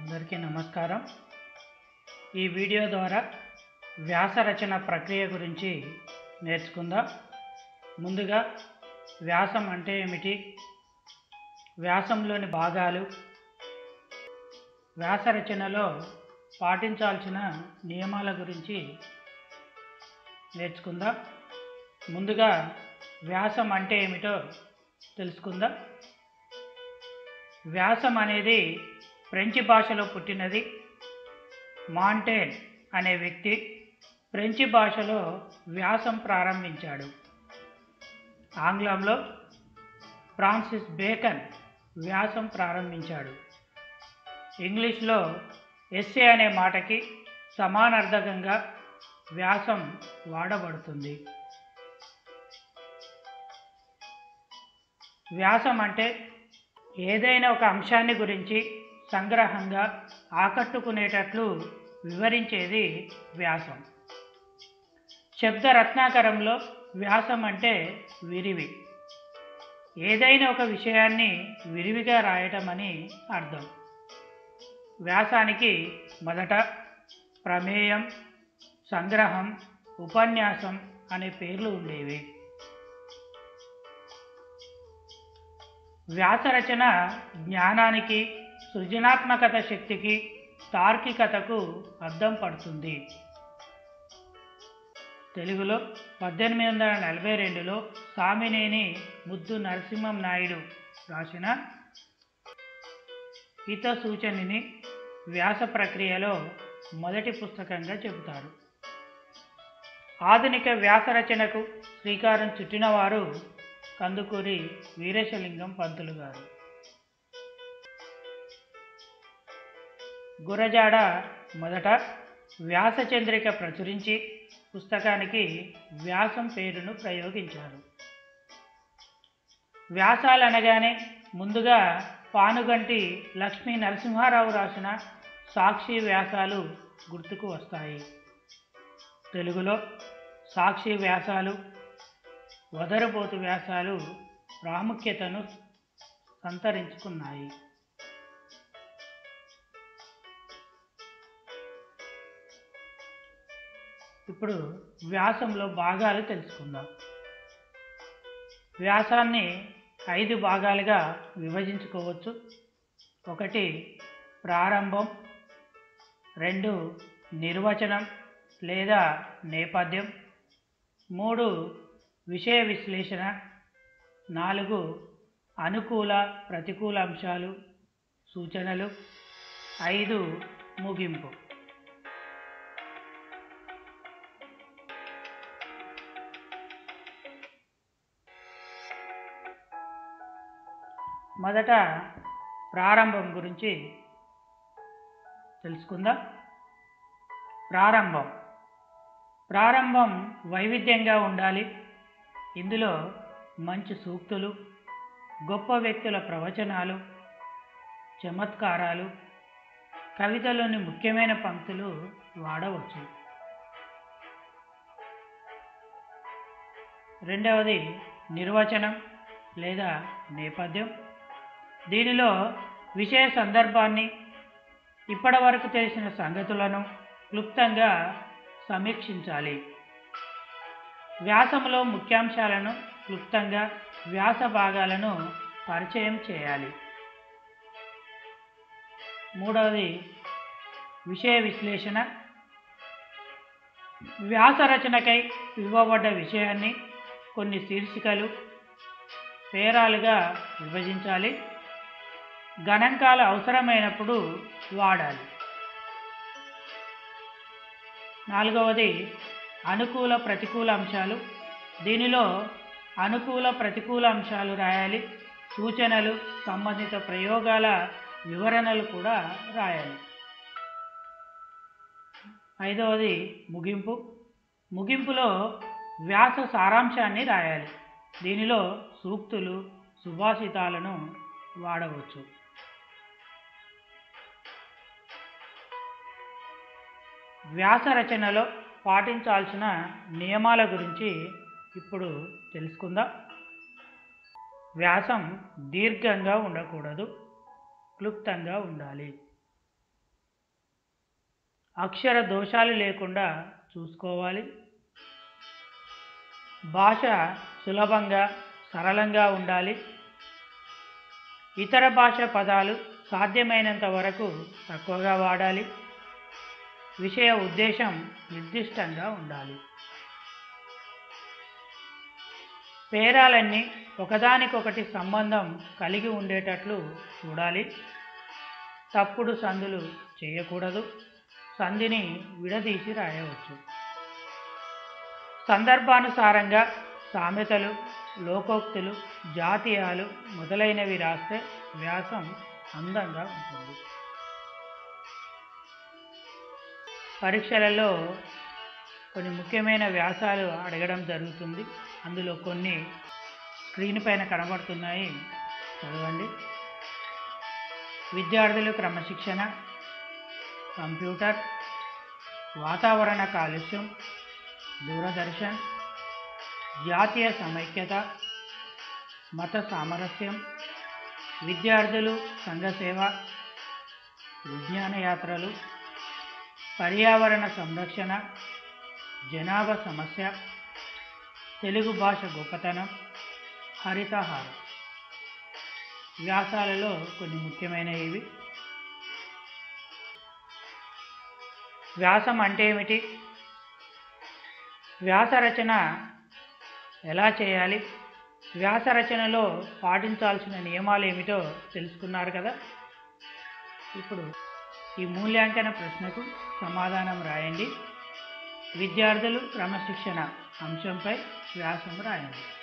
అందరికీ నమస్కారం ఈ వీడియో ద్వారా వ్యాస రచన ప్రక్రియ గురించి నేర్చుకుందాం ముందుగా వ్యాసం అంటే ఏమిటి వ్యాసంలోని భాగాలు వ్యాస రచనలో పాటించాల్సిన నియమాల గురించి నేర్చుకుందాం ముందుగా వ్యాసం అంటే ఏమిటో తెలుసుకుందాం వ్యాసం అనేది ఫ్రెంచి భాషలో పుట్టినది మాంటేన్ అనే వ్యక్తి ఫ్రెంచి భాషలో వ్యాసం ప్రారంభించాడు ఆంగ్లంలో ఫ్రాన్సిస్ బేకన్ వ్యాసం ప్రారంభించాడు ఇంగ్లీష్లో ఎస్సే అనే మాటకి సమానార్థకంగా వ్యాసం వాడబడుతుంది వ్యాసం అంటే ఏదైనా ఒక అంశాన్ని గురించి సంగ్రహంగా ఆకట్టుకునేటట్లు వివరించేది వ్యాసం శబ్ద రత్నాకరంలో వ్యాసం అంటే విరివి ఏదైనా ఒక విషయాన్ని విరివిగా రాయటం అని అర్థం వ్యాసానికి మొదట ప్రమేయం సంగ్రహం ఉపన్యాసం అనే పేర్లు ఉండేవి వ్యాసరచన జ్ఞానానికి సృజనాత్మకత శక్తికి తార్కికతకు అద్దం పడుతుంది తెలుగులో పద్దెనిమిది వందల నలభై రెండులో సామినేని ముద్దు నరసింహం నాయుడు రాసిన హిత సూచనని వ్యాస ప్రక్రియలో మొదటి పుస్తకంగా చెబుతారు ఆధునిక వ్యాస రచనకు శ్రీకారం చుట్టినవారు కందుకూరి వీరేశలింగం పంతులు గారు గురజాడ మొదట వ్యాసచంద్రిక ప్రచురించి పుస్తకానికి వ్యాసం పేరును ప్రయోగించారు వ్యాసాలు అనగానే ముందుగా పానుగంటి లక్ష్మీ నరసింహారావు రాసిన సాక్షి వ్యాసాలు గుర్తుకు వస్తాయి తెలుగులో సాక్షి వ్యాసాలు వదరబోతు వ్యాసాలు ప్రాముఖ్యతను సంతరించుకున్నాయి ఇప్పుడు వ్యాసంలో భాగాలు తెలుసుకుందాం వ్యాసాన్ని ఐదు భాగాలుగా విభజించుకోవచ్చు ఒకటి ప్రారంభం రెండు నిర్వచనం లేదా నేపథ్యం మూడు విషయ విశ్లేషణ నాలుగు అనుకూల ప్రతికూల అంశాలు సూచనలు ఐదు ముగింపు మొదట ప్రారంభం గురించి తెలుసుకుందాం ప్రారంభం ప్రారంభం వైవిధ్యంగా ఉండాలి ఇందులో మంచి సూక్తులు గొప్ప వ్యక్తుల ప్రవచనాలు చమత్కారాలు కవితలోని ముఖ్యమైన పంక్తులు వాడవచ్చు రెండవది నిర్వచనం లేదా నేపథ్యం దీనిలో విషయ సందర్భాన్ని ఇప్పటి వరకు తెలిసిన సంగతులను క్లుప్తంగా సమీక్షించాలి వ్యాసంలో ముఖ్యాంశాలను క్లుప్తంగా వ్యాస భాగాలను పరిచయం చేయాలి మూడవది విషయ విశ్లేషణ వ్యాస రచనకై ఇవ్వబడ్డ విషయాన్ని కొన్ని శీర్షికలు పేరాలుగా విభజించాలి గణాంకాలు అవసరమైనప్పుడు వాడాలి నాలుగవది అనుకూల ప్రతికూల అంశాలు దీనిలో అనుకూల ప్రతికూల అంశాలు రాయాలి సూచనలు సంబంధిత ప్రయోగాల వివరణలు కూడా రాయాలి ఐదవది ముగింపు ముగింపులో వ్యాస సారాంశాన్ని రాయాలి దీనిలో సూక్తులు సుభాషితాలను వాడవచ్చు వ్యాస రచనలో పాటించాల్సిన నియమాల గురించి ఇప్పుడు తెలుసుకుందాం వ్యాసం దీర్ఘంగా ఉండకూడదు క్లుప్తంగా ఉండాలి అక్షర దోషాలు లేకుండా చూసుకోవాలి భాష సులభంగా సరళంగా ఉండాలి ఇతర భాష పదాలు సాధ్యమైనంత వరకు తక్కువగా వాడాలి విషయ ఉద్దేశం నిర్దిష్టంగా ఉండాలి పేరాలన్నీ ఒకదానికొకటి సంబంధం కలిగి ఉండేటట్లు చూడాలి తప్పుడు సందులు చేయకూడదు సంధిని విడదీసి రాయవచ్చు సందర్భానుసారంగా సామెతలు లోకోక్తులు జాతీయాలు మొదలైనవి రాస్తే వ్యాసం అందంగా ఉంటుంది పరీక్షలలో కొన్ని ముఖ్యమైన వ్యాసాలు అడగడం జరుగుతుంది అందులో కొన్ని స్క్రీన్ పైన కనబడుతున్నాయి చదవండి విద్యార్థులు క్రమశిక్షణ కంప్యూటర్ వాతావరణ కాలుష్యం దూరదర్శన్ జాతీయ సమైక్యత మత సామరస్యం విద్యార్థులు సంఘసేవ విజ్ఞాన యాత్రలు పర్యావరణ సంరక్షణ జనాభా సమస్య తెలుగు భాష గొప్పతనం హరితహారం వ్యాసాలలో కొన్ని ముఖ్యమైనవి ఇవి వ్యాసం అంటే ఏమిటి వ్యాస రచన ఎలా చేయాలి వ్యాస రచనలో పాటించాల్సిన నియమాలు ఏమిటో తెలుసుకున్నారు కదా ఇప్పుడు ఈ మూల్యాంకన ప్రశ్నకు సమాధానం రాయండి విద్యార్థులు క్రమశిక్షణ అంశంపై వ్యాసం రాయండి